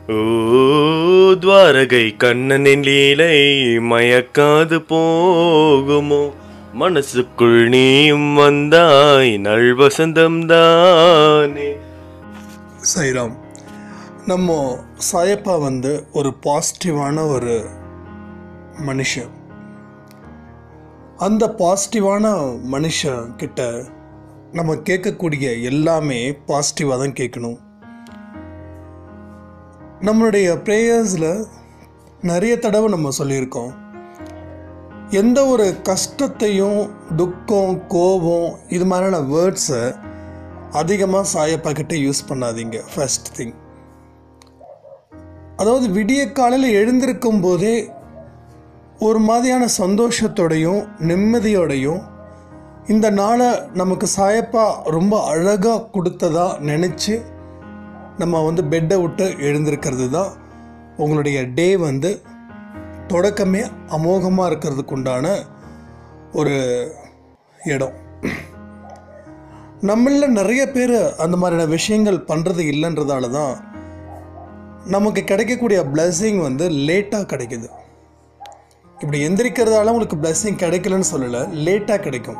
ஓ துவாரகை கண்ணனின் லீலை மயக்காது போகுமோ மனசுக்குள் நீயும் வந்தாய் நல்வசந்தம் தானே சைராம் நம்ம சாயப்பா வந்து ஒரு பாசிட்டிவான ஒரு மனுஷன் அந்த பாசிட்டிவான மனுஷன் கிட்ட நம்ம கேட்கக்கூடிய எல்லாமே பாசிட்டிவாக தான் கேட்கணும் நம்மளுடைய ப்ரேயர்ஸில் நிறைய தடவை நம்ம சொல்லியிருக்கோம் எந்த ஒரு கஷ்டத்தையும் துக்கம் கோபம் இது மாதிரியான வேர்ட்ஸை அதிகமாக சாயப்பா கிட்ட யூஸ் பண்ணாதீங்க ஃபர்ஸ்ட் திங் அதாவது விடிய காலையில் எழுந்திருக்கும் போதே ஒரு மாதிரியான சந்தோஷத்தோடையும் நிம்மதியோடையும் இந்த நாளை நமக்கு சாயப்பா ரொம்ப அழகாக கொடுத்ததா நினச்சி நம்ம வந்து பெட்டை விட்டு எழுந்திருக்கிறது தான் உங்களுடைய டே வந்து தொடக்கமே அமோகமாக இருக்கிறதுக்கு உண்டான ஒரு இடம் நம்மள நிறைய பேர் அந்த மாதிரியான விஷயங்கள் பண்ணுறது இல்லைன்றதால தான் நமக்கு கிடைக்கக்கூடிய blessing வந்து லேட்டாக கிடைக்குது இப்படி எந்திரிக்கிறதால உங்களுக்கு blessing கிடைக்கலன்னு சொல்லலை லேட்டாக கிடைக்கும்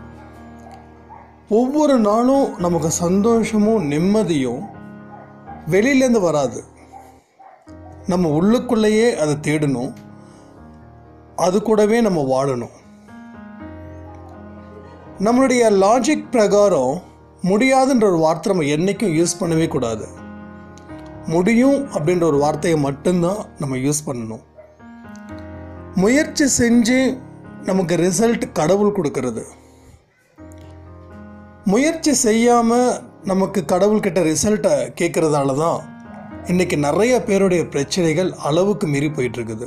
ஒவ்வொரு நாளும் நமக்கு சந்தோஷமும் நிம்மதியும் வெளியிலேருந்து வராது நம்ம உள்ளுக்குள்ளேயே அதை தேடணும் அது கூடவே நம்ம வாழணும் நம்மளுடைய லாஜிக் பிரகாரம் முடியாதுன்ற ஒரு வார்த்தை நம்ம என்றைக்கும் யூஸ் பண்ணவே கூடாது முடியும் அப்படின்ற ஒரு வார்த்தையை மட்டும்தான் நம்ம யூஸ் பண்ணணும் முயற்சி செஞ்சு நமக்கு ரிசல்ட் கடவுள் கொடுக்கறது முயற்சி செய்யாமல் நமக்கு கடவுள்கிட்ட ரிசல்ட்டை கேட்குறதால தான் இன்றைக்கி நிறைய பேருடைய பிரச்சனைகள் அளவுக்கு மீறி போயிட்டுருக்குது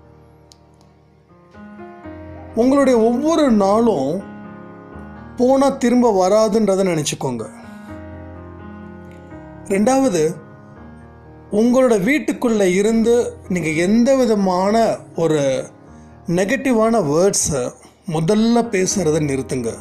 உங்களுடைய ஒவ்வொரு நாளும் போனால் திரும்ப வராதுன்றதை நினச்சிக்கோங்க ரெண்டாவது உங்களோட வீட்டுக்குள்ளே இருந்து நீங்கள் எந்த விதமான ஒரு நெகட்டிவான வேர்ட்ஸை முதல்ல பேசுகிறத நிறுத்துங்க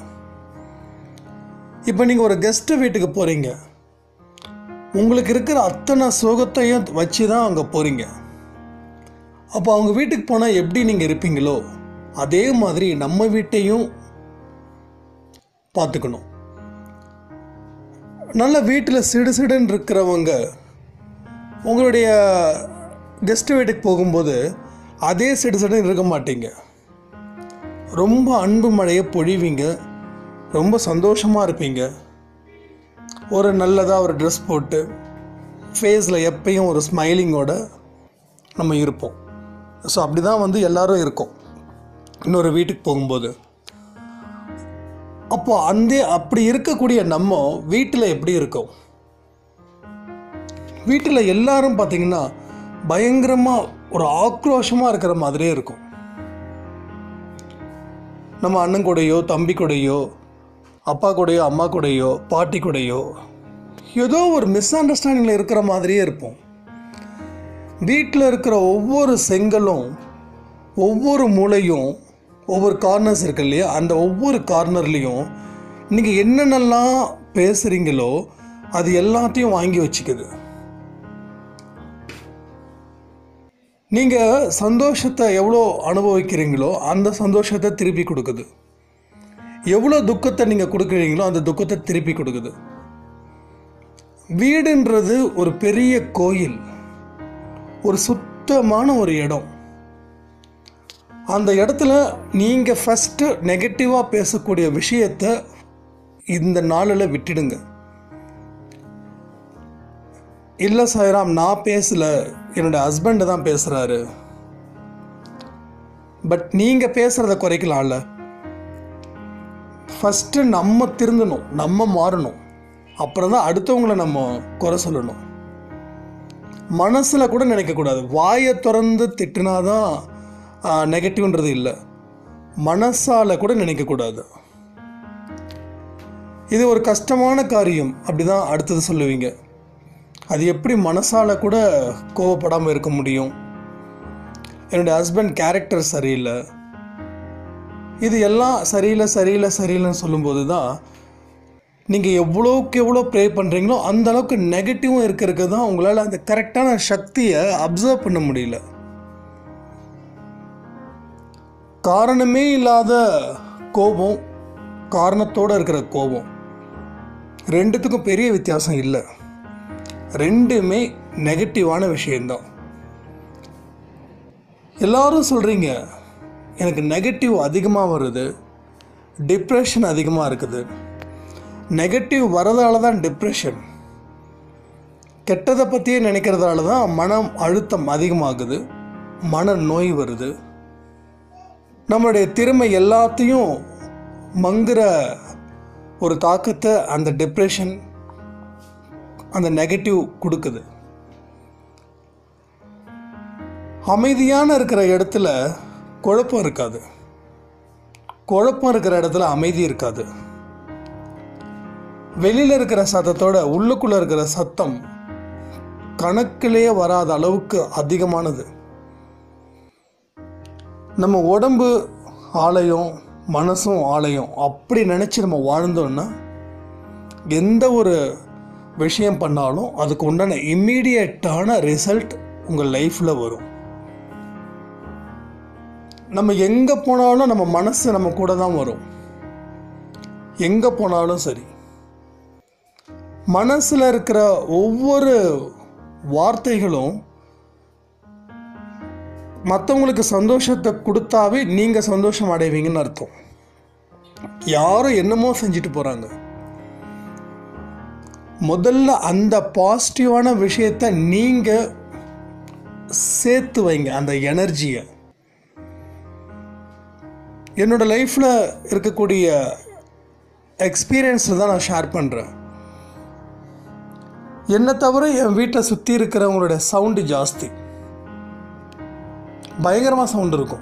இப்போ நீங்கள் ஒரு கெஸ்ட்டு வீட்டுக்கு போகிறீங்க உங்களுக்கு இருக்கிற அத்தனை சோகத்தையும் வச்சு தான் அங்கே போகிறீங்க அப்போ அவங்க வீட்டுக்கு போனால் எப்படி நீங்கள் இருப்பீங்களோ அதே மாதிரி நம்ம வீட்டையும் பார்த்துக்கணும் நல்ல வீட்டில் சிடு சிடுன்னு இருக்கிறவங்க உங்களுடைய கெஸ்ட் வீட்டுக்கு போகும்போது அதே சிடு சிடுன்னு இருக்க மாட்டீங்க ரொம்ப அன்பு மழையை பொழிவீங்க ரொம்ப சந்தோஷமாக இருப்பீங்க ஒரு நல்லதாக ஒரு ட்ரெஸ் போட்டு ஃபேஸில் எப்பயும் ஒரு ஸ்மைலிங்கோட நம்ம இருப்போம் ஸோ அப்படி தான் வந்து எல்லாரும் இருக்கோம் இன்னொரு வீட்டுக்கு போகும்போது அப்போ அந்த அப்படி இருக்கக்கூடிய நம்ம வீட்டில் எப்படி இருக்கோம் வீட்டில் எல்லாரும் பார்த்தீங்கன்னா பயங்கரமாக ஒரு ஆக்ரோஷமாக இருக்கிற மாதிரியே இருக்கும் நம்ம அண்ணன் கூடயோ தம்பி கூடயோ அப்பா கூடயோ அம்மா கூடயோ பாட்டி கூடயோ ஏதோ ஒரு மிஸ் அண்டர்ஸ்டாண்டிங்கில் இருக்கிற மாதிரியே இருப்போம் வீட்டில் இருக்கிற ஒவ்வொரு செங்கலும் ஒவ்வொரு மூலையும் ஒவ்வொரு கார்னர்ஸ் இருக்கு இல்லையா அந்த ஒவ்வொரு கார்னர்லேயும் நீங்கள் என்னென்னலாம் பேசுகிறீங்களோ அது எல்லாத்தையும் வாங்கி வச்சுக்குது நீங்கள் சந்தோஷத்தை எவ்வளோ அனுபவிக்கிறீங்களோ அந்த சந்தோஷத்தை திருப்பி கொடுக்குது எவ்வளோ துக்கத்தை நீங்கள் கொடுக்குறீங்களோ அந்த துக்கத்தை திருப்பி கொடுக்குது வீடுன்றது ஒரு பெரிய கோயில் ஒரு சுத்தமான ஒரு இடம் அந்த இடத்துல நீங்கள் ஃபஸ்ட்டு நெகட்டிவாக பேசக்கூடிய விஷயத்தை இந்த நாளில் விட்டுடுங்க இல்லை சாய்ராம் நான் பேசலை என்னோட ஹஸ்பண்டு தான் பேசுகிறாரு பட் நீங்கள் பேசுகிறத குறைக்கலாம்ல ஃபஸ்ட்டு நம்ம திருந்தணும் நம்ம மாறணும் அப்புறம் தான் அடுத்தவங்கள நம்ம குறை சொல்லணும் மனசில் கூட நினைக்கக்கூடாது வாயை திறந்து திட்டினாதான் நெகட்டிவ்ன்றது இல்லை மனசால் கூட நினைக்கக்கூடாது இது ஒரு கஷ்டமான காரியம் அப்படி தான் அடுத்தது சொல்லுவீங்க அது எப்படி மனசால் கூட கோவப்படாமல் இருக்க முடியும் என்னுடைய ஹஸ்பண்ட் கேரக்டர் சரியில்லை இது எல்லாம் சரியில்லை சரியில்லை சரியில்லைன்னு சொல்லும்போது தான் நீங்கள் எவ்வளோக்கு எவ்வளோ ப்ரே பண்ணுறீங்களோ அந்த அளவுக்கு நெகட்டிவும் இருக்கிறதுக்கு தான் உங்களால் அந்த கரெக்டான சக்தியை அப்சர்வ் பண்ண முடியல காரணமே இல்லாத கோபம் காரணத்தோடு இருக்கிற கோபம் ரெண்டுத்துக்கும் பெரிய வித்தியாசம் இல்லை ரெண்டுமே நெகட்டிவான விஷயந்தான் எல்லாரும் சொல்கிறீங்க எனக்கு நெகட்டிவ் அதிகமாக வருது டிப்ரெஷன் அதிகமாக இருக்குது நெகட்டிவ் வரதால தான் டிப்ரெஷன் கெட்டதை பற்றியே நினைக்கிறதால தான் மனம் அழுத்தம் அதிகமாகுது மன நோய் வருது நம்மளுடைய திறமை எல்லாத்தையும் மங்குற ஒரு தாக்கத்தை அந்த டிப்ரெஷன் அந்த நெகட்டிவ் கொடுக்குது அமைதியான இருக்கிற இடத்துல குழப்பம் இருக்காது குழப்பம் இருக்கிற இடத்துல அமைதி இருக்காது வெளியில் இருக்கிற சத்தத்தோட உள்ளுக்குள்ளே இருக்கிற சத்தம் கணக்கிலேயே வராத அளவுக்கு அதிகமானது நம்ம உடம்பு ஆலயம் மனசும் ஆலயம் அப்படி நினச்சி நம்ம வாழ்ந்தோன்னா எந்த ஒரு விஷயம் பண்ணாலும் அதுக்கு உண்டான இம்மீடியட்டான ரிசல்ட் உங்கள் லைஃப்பில் வரும் நம்ம எங்கே போனாலும் நம்ம மனசு நம்ம கூட தான் வரும் எங்கே போனாலும் சரி மனசில் இருக்கிற ஒவ்வொரு வார்த்தைகளும் மற்றவங்களுக்கு சந்தோஷத்தை கொடுத்தாவே நீங்கள் சந்தோஷம் அடைவீங்கன்னு அர்த்தம் யாரும் என்னமோ செஞ்சுட்டு போகிறாங்க முதல்ல அந்த பாசிட்டிவான விஷயத்தை நீங்கள் சேர்த்து வைங்க அந்த எனர்ஜியை என்னோட லைஃப்பில் இருக்கக்கூடிய எக்ஸ்பீரியன்ஸில் தான் நான் ஷேர் பண்ணுறேன் என்னை தவிர என் வீட்டை சுற்றி இருக்கிறவங்களோட சவுண்டு ஜாஸ்தி பயங்கரமாக சவுண்ட் இருக்கும்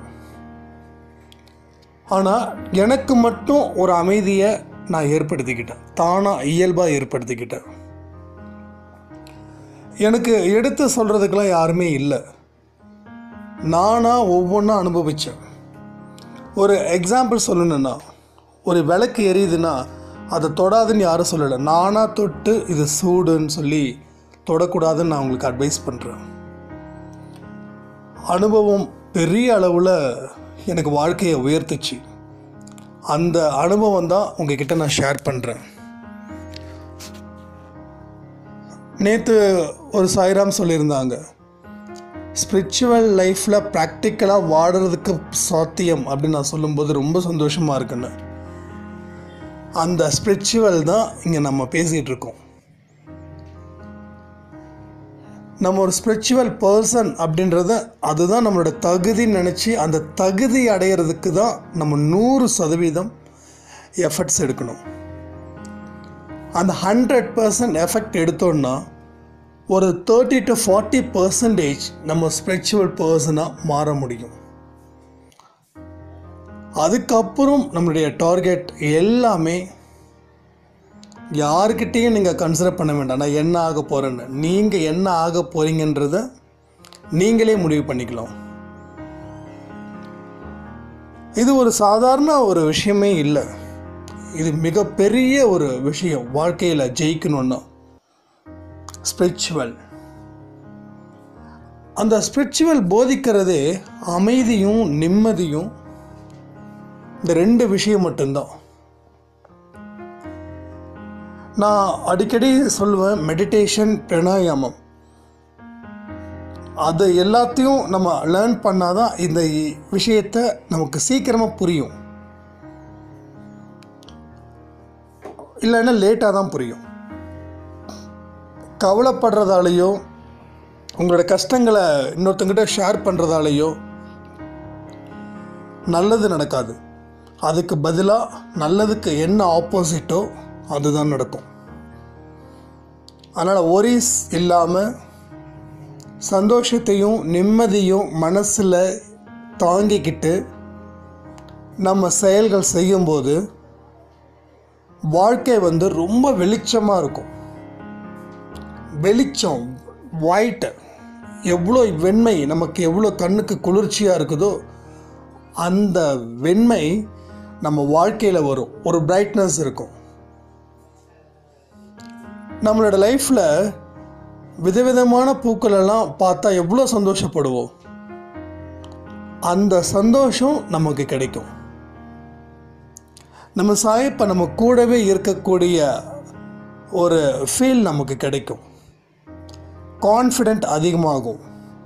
ஆனால் எனக்கு மட்டும் ஒரு அமைதியை நான் ஏற்படுத்திக்கிட்டேன் தானாக இயல்பாக ஏற்படுத்திக்கிட்டேன் எனக்கு எடுத்து சொல்கிறதுக்கெல்லாம் யாருமே இல்லை நானாக ஒவ்வொன்றா அனுபவித்தேன் ஒரு எக்ஸாம்பிள் சொல்லணுன்னா ஒரு விளக்கு எரியுதுன்னா அதை தொடாதுன்னு யாரும் சொல்லலை நானாக தொட்டு இது சூடுன்னு சொல்லி தொடக்கூடாதுன்னு நான் உங்களுக்கு அட்வைஸ் பண்ணுறேன் அனுபவம் பெரிய அளவில் எனக்கு வாழ்க்கையை உயர்த்துச்சு அந்த அனுபவம் தான் உங்ககிட்ட நான் ஷேர் பண்ணுறேன் நேற்று ஒரு சாய்ராம் சொல்லியிருந்தாங்க ஸ்பிரிச்சுவல் லைஃப்பில் ப்ராக்டிக்கலாக வாடுறதுக்கு சாத்தியம் அப்படின்னு நான் சொல்லும்போது ரொம்ப சந்தோஷமாக இருக்குன்னு அந்த ஸ்பிரிச்சுவல் தான் இங்கே நம்ம பேசிகிட்டு இருக்கோம் நம்ம ஒரு ஸ்பிரிச்சுவல் பர்சன் அப்படின்றத அதுதான் நம்மளோட தகுதின்னு நினச்சி அந்த தகுதி அடையிறதுக்கு தான் நம்ம நூறு சதவீதம் எஃபர்ட்ஸ் எடுக்கணும் அந்த ஹண்ட்ரட் பர்சன்ட் எஃபெக்ட் எடுத்தோன்னா ஒரு தேர்ட்டி டு ஃபார்ட்டி பர்சன்டேஜ் நம்ம ஸ்பிரிச்சுவல் பர்சனாக மாற முடியும் அதுக்கப்புறம் நம்மளுடைய டார்கெட் எல்லாமே யாருக்கிட்டேயும் நீங்கள் கன்சிடர் பண்ண வேண்டாம் நான் என்ன ஆக போகிறேன்னு நீங்கள் என்ன ஆக போகிறீங்கன்றத நீங்களே முடிவு பண்ணிக்கலாம் இது ஒரு சாதாரண ஒரு விஷயமே இல்லை இது மிகப்பெரிய ஒரு விஷயம் வாழ்க்கையில் ஜெயிக்கணுன்னா ஸ்பிரிச்சுவல் அந்த ஸ்பிரிச்சுவல் போதிக்கிறதே அமைதியும் நிம்மதியும் இந்த ரெண்டு விஷயம் மட்டும்தான் நான் அடிக்கடி சொல்லுவேன் மெடிடேஷன் பிராணாயாமம் அது எல்லாத்தையும் நம்ம லேர்ன் பண்ணாதான் இந்த விஷயத்தை நமக்கு சீக்கிரமாக புரியும் இல்லைன்னா லேட்டாக தான் புரியும் கவலைப்படுறதாலேயோ உங்களோட கஷ்டங்களை இன்னொருத்தங்கிட்ட ஷேர் பண்ணுறதாலேயோ நல்லது நடக்காது அதுக்கு பதிலாக நல்லதுக்கு என்ன ஆப்போசிட்டோ அதுதான் நடக்கும் அதனால் ஒரிஸ் இல்லாமல் சந்தோஷத்தையும் நிம்மதியும் மனசில் தாங்கிக்கிட்டு நம்ம செயல்கள் செய்யும்போது வாழ்க்கை வந்து ரொம்ப வெளிச்சமாக இருக்கும் வெளிச்சம் ஒயிட் எவ்வளோ வெண்மை நமக்கு எவ்வளோ கண்ணுக்கு குளிர்ச்சியாக இருக்குதோ அந்த வெண்மை நம்ம வாழ்க்கையில் வரும் ஒரு பிரைட்னஸ் இருக்கும் நம்மளோட லைஃப்பில் விதவிதமான பூக்களெல்லாம் பார்த்தா எவ்வளோ சந்தோஷப்படுவோம் அந்த சந்தோஷம் நமக்கு கிடைக்கும் நம்ம சாயப்ப நம்ம கூடவே இருக்கக்கூடிய ஒரு ஃபீல் நமக்கு கிடைக்கும் கான்ஃபிடென்ட் அதிகமாகும்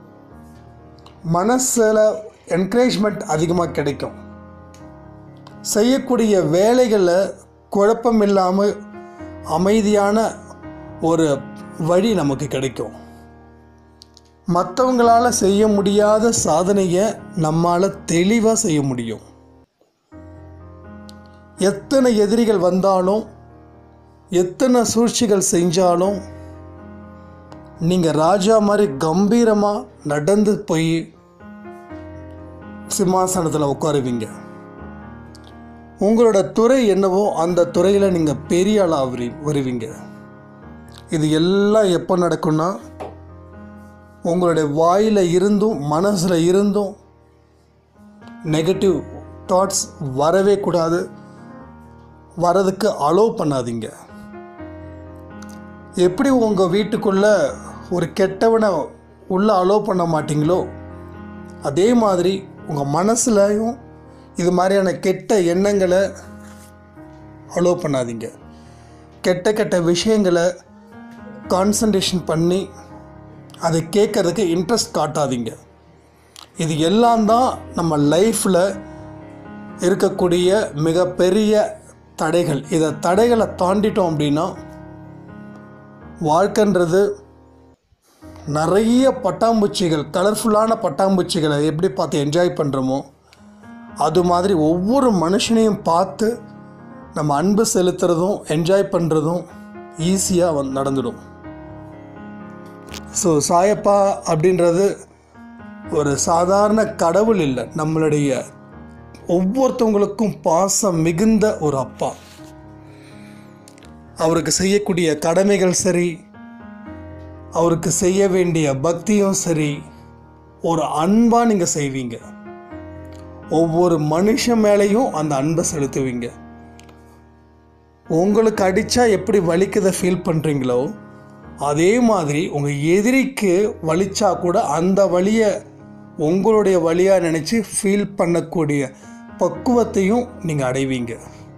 மனசில் என்கரேஜ்மெண்ட் அதிகமாக கிடைக்கும் செய்யக்கூடிய வேலைகளில் குழப்பம் இல்லாமல் அமைதியான ஒரு வழி நமக்கு கிடைக்கும் மற்றவங்களால் செய்ய முடியாத சாதனையை நம்மால் தெளிவாக செய்ய முடியும் எத்தனை எதிரிகள் வந்தாலும் எத்தனை சூழ்ச்சிகள் செஞ்சாலும் நீங்கள் ராஜா மாதிரி கம்பீரமாக நடந்து போய் சிம்மாசனத்தில் உட்காருவீங்க உங்களோட துறை என்னவோ அந்த துறையில் நீங்கள் பெரிய ஆளாக வரு வருவீங்க இது எல்லாம் எப்போ நடக்கும்னா உங்களுடைய வாயில் இருந்தும் மனசில் இருந்தும் நெகட்டிவ் தாட்ஸ் வரவே கூடாது வரதுக்கு அலோவ் பண்ணாதீங்க எப்படி உங்கள் வீட்டுக்குள்ளே ஒரு கெட்டவனை உள்ளே அலோவ் பண்ண மாட்டீங்களோ அதே மாதிரி உங்கள் மனசுலையும் இது மாதிரியான கெட்ட எண்ணங்களை அலோவ் பண்ணாதீங்க கெட்ட கெட்ட விஷயங்களை கான்சன்ட்ரேஷன் பண்ணி அதை கேட்கறதுக்கு இன்ட்ரெஸ்ட் காட்டாதீங்க இது எல்லாம் தான் நம்ம லைஃப்பில் இருக்கக்கூடிய மிகப்பெரிய தடைகள் இதை தடைகளை தாண்டிட்டோம் அப்படின்னா வாழ்க்கைன்றது நிறைய பட்டாம்பூச்சிகள் கலர்ஃபுல்லான பட்டாம்பூச்சிகளை எப்படி பார்த்து என்ஜாய் பண்ணுறோமோ அது மாதிரி ஒவ்வொரு மனுஷனையும் பார்த்து நம்ம அன்பு செலுத்துறதும் என்ஜாய் பண்ணுறதும் ஈஸியாக வந்து நடந்துடும் ஸோ சாயப்பா அப்படின்றது ஒரு சாதாரண கடவுள் இல்லை நம்மளுடைய ஒவ்வொருத்தவங்களுக்கும் பாசம் மிகுந்த ஒரு அப்பா அவருக்கு செய்யக்கூடிய கடமைகள் சரி அவருக்கு செய்ய வேண்டிய பக்தியும் சரி ஒரு அன்பாக நீங்கள் செய்வீங்க ஒவ்வொரு மனுஷன் மேலேயும் அந்த அன்பை செலுத்துவீங்க உங்களுக்கு அடித்தா எப்படி வலிக்கதை ஃபீல் பண்ணுறீங்களோ அதே மாதிரி உங்கள் எதிரிக்கு வலிச்சா கூட அந்த வலியை உங்களுடைய வழியாக நினச்சி ஃபீல் பண்ணக்கூடிய பக்குவத்தையும் நீங்கள் அடைவீங்க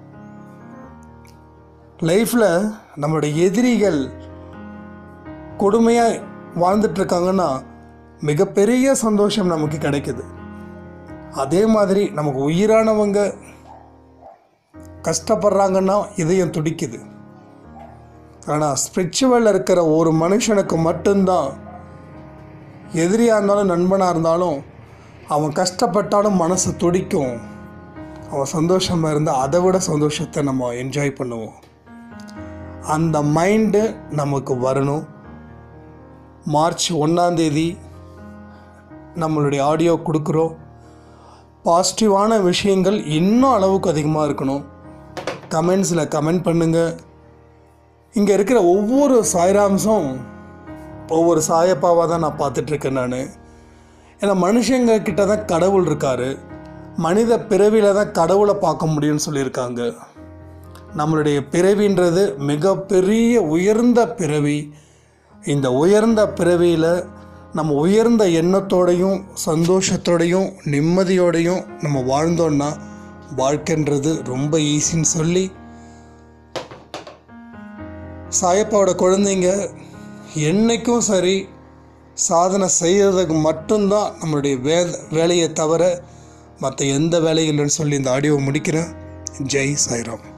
லைஃப்பில் நம்மளுடைய எதிரிகள் கொடுமையாக வாழ்ந்துட்டுருக்காங்கன்னா மிகப்பெரிய சந்தோஷம் நமக்கு கிடைக்குது அதே மாதிரி நமக்கு உயிரானவங்க கஷ்டப்படுறாங்கன்னா இதயம் துடிக்குது ஆனால் ஸ்பிரிச்சுவலில் இருக்கிற ஒரு மனுஷனுக்கு மட்டும்தான் எதிரியாக இருந்தாலும் நண்பனாக இருந்தாலும் அவன் கஷ்டப்பட்டாலும் மனசு துடிக்கும் அவன் சந்தோஷமாக இருந்தால் அதை விட சந்தோஷத்தை நம்ம என்ஜாய் பண்ணுவோம் அந்த மைண்டு நமக்கு வரணும் மார்ச் ஒன்றாந்தேதி நம்மளுடைய ஆடியோ கொடுக்குறோம் பாசிட்டிவான விஷயங்கள் இன்னும் அளவுக்கு அதிகமாக இருக்கணும் கமெண்ட்ஸில் கமெண்ட் பண்ணுங்கள் இங்கே இருக்கிற ஒவ்வொரு சாய்ராம்ஸும் ஒவ்வொரு சாயப்பாவாக தான் நான் பார்த்துட்ருக்கேன் நான் ஏன்னா மனுஷங்க கிட்ட தான் கடவுள் இருக்கார் மனித பிறவியில் தான் கடவுளை பார்க்க முடியும்னு சொல்லியிருக்காங்க நம்மளுடைய பிறவின்றது மிகப்பெரிய உயர்ந்த பிறவி இந்த உயர்ந்த பிறவியில் நம்ம உயர்ந்த எண்ணத்தோடையும் சந்தோஷத்தோடையும் நிம்மதியோடையும் நம்ம வாழ்ந்தோன்னா வாழ்க்கைன்றது ரொம்ப ஈஸின்னு சொல்லி சாயப்பாவோட குழந்தைங்க என்னைக்கும் சரி சாதனை செய்கிறதுக்கு மட்டும்தான் நம்மளுடைய வே வேலையை தவிர மற்ற எந்த வேலையும் இல்லைன்னு சொல்லி இந்த ஆடியோவை முடிக்கிறேன் ஜெய் சாய்ராம்